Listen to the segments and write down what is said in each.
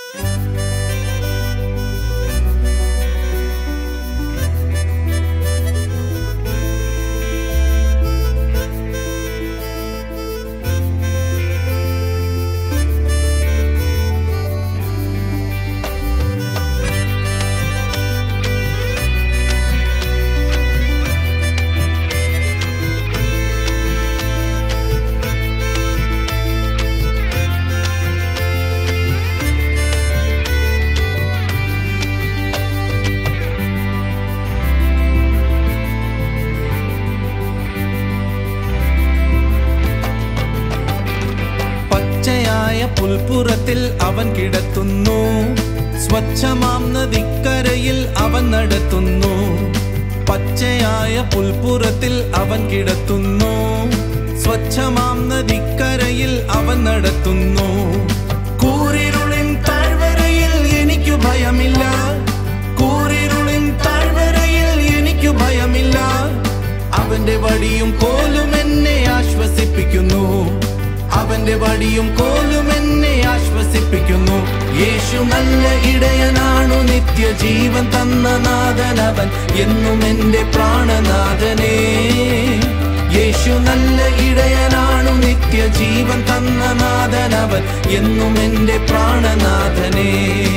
പച്ചയായ പുൽപ്പുറത്തിൽ അവൻ കിടത്തുന്നു സ്വച്ഛമാം നദിക്കരയിൽ അവൻ നടത്തുന്നു പച്ചയായ പുൽപ്പുറത്തിൽ അവൻ കിടത്തുന്നു സ്വച്ഛമാം നദിക്കരയിൽ അവൻ നടത്തുന്നു കൂരിരുളിൻ താഴ്വരയിൽ എനിക്കു ഭയമില്ല കൂരിരുളിൻ താഴ്വരയിൽ എനിക്കു ഭയമില്ല അവന്റെ വടിയും കോലും എന്നെ ആശ്വസിപ്പിക്കുന്നു അവന്റെ വടിയും കോലും എന്നെ ആശ്വസിപ്പിക്കുന്നു യേശു നല്ല ഇടയനാണു നിത്യജീവൻ തന്ന നാഥനവൻ എന്നും എന്റെ പ്രാണനാഥനേ യേശു നല്ല ഇടയനാണു നിത്യജീവൻ തന്ന നാഥനവൻ എന്നും എന്റെ പ്രാണനാഥനേ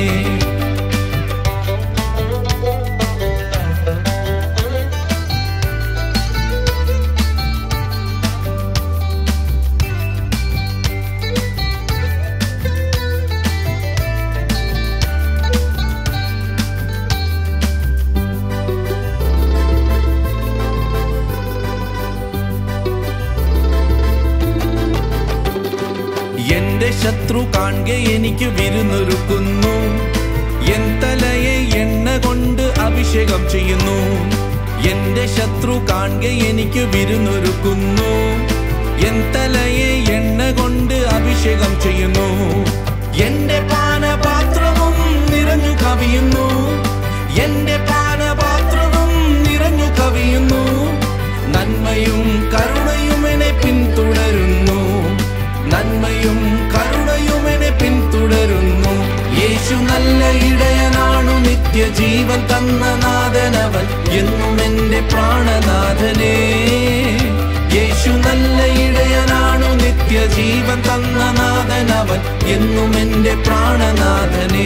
എന്റെ ശത്രു കാണെ എനിക്ക് വിരുന്നൊരുക്കുന്നു എൻ തലയെ എണ്ണ കൊണ്ട് അഭിഷേകം ചെയ്യുന്നു എന്റെ ശത്രു കാണെ എനിക്ക് വിരുന്നൊരുക്കുന്നു എൻ തലയെ എണ്ണ കൊണ്ട് അഭിഷേകം ചെയ്യുന്നു എന്റെ പാനപാത്രവും നിറഞ്ഞു കവിയുന്നു എന്റെ പാനപാത്രവും നിറഞ്ഞു കവിയുന്നു നന്മയും കരുണയും എന്നെ പിന്തുടരുന്നു നന്മയും കരുണയും എന്നെ പിന്തുടരുന്നു യേശു നല്ല ഇടയനാണു നിത്യജീവൻ തന്ന നാഥനവൻ എന്നും എന്റെ പ്രാണനാഥനേ യേശു നല്ല ഇടയനാണു നിത്യജീവൻ തന്ന നാഥനവൻ എന്നും എന്റെ പ്രാണനാഥനേ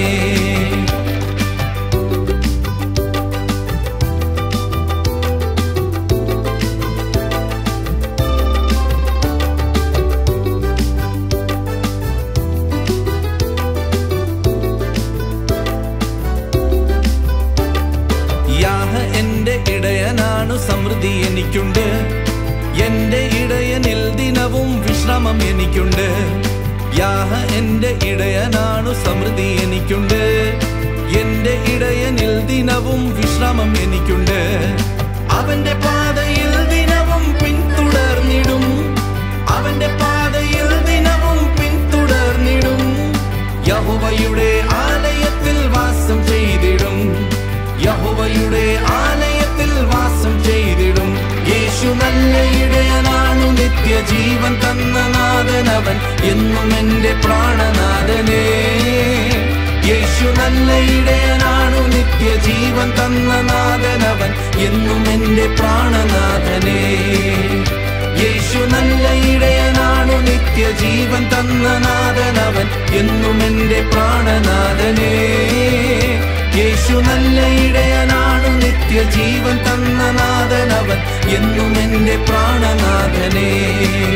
യാഹ എന്റെ ഇടയനാണു സമൃദ്ധി എനിക്കുണ്ട് എന്റെ ഇടയനിൽ ദിനവും വിശ്രമം എനിക്കുണ്ട് യാഹ എന്റെ ഇടയനാണു സമൃദ്ധി എനിക്കുണ്ട് എന്റെ ഇടയനിൽ ദിനവും വിശ്രമം എനിക്കുണ്ട് അവന്റെ പാതയിൽ ദിനവും പിന്തുടർന്നിടും അവന്റെ പാതയിൽ ദിനവും പിന്തുടർന്നിടും യഹോവയുടെ ആലയത്തിൽ വാസം ചെയ്തിടും യഹോവയുടെ ആലയത്തിൽ വാസം ചെയ്തിടും യേശു നല്ല ഇടയനാണു നിത്യജീവൻ തന്ന നാഥനവൻ എന്നും എന്റെ പ്രാണനാഥനേ യേശു നല്ല ഇടയനാണു നിത്യജീവൻ തന്ന നാഥനവൻ എന്നും എന്റെ പ്രാണനാഥനേ യേശു നല്ല ഇടയനാണു നിത്യജീവൻ തന്ന നാഥനവൻ എന്നും എന്റെ പ്രാണനാഥനേ യേശു നല്ല ഇടയനാണു നിത്യജീവൻ തന്ന നാഥനവൻ എന്നും എന്റെ പ്രാണനാഥനേ